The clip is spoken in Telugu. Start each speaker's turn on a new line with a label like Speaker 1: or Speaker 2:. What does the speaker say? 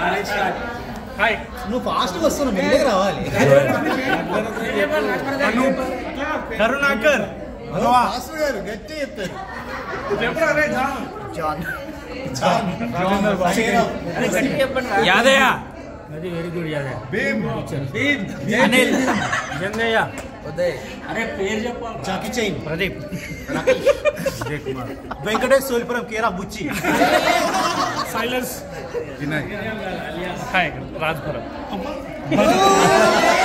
Speaker 1: హాయ్
Speaker 2: నువ్వు ఫాస్ట్ వస్తున్నావు మెల్లగా రావాలి
Speaker 1: కరుణాకర్
Speaker 2: ఫాస్ట్ గారు గట్టి చెప్తారు
Speaker 1: జాన్
Speaker 2: జాన్
Speaker 1: యాదయ్య
Speaker 3: అది వెరీ గుడ్ యాదే
Speaker 2: భీమ్
Speaker 1: అనిల్
Speaker 3: జంగయ్య
Speaker 2: జాకీ చైన్
Speaker 1: ప్రదీప్
Speaker 2: వెంకటేష్ సోలిపురం కేరా Buchi
Speaker 1: silence
Speaker 2: Vinay
Speaker 1: hi Rajpuram
Speaker 2: Oh!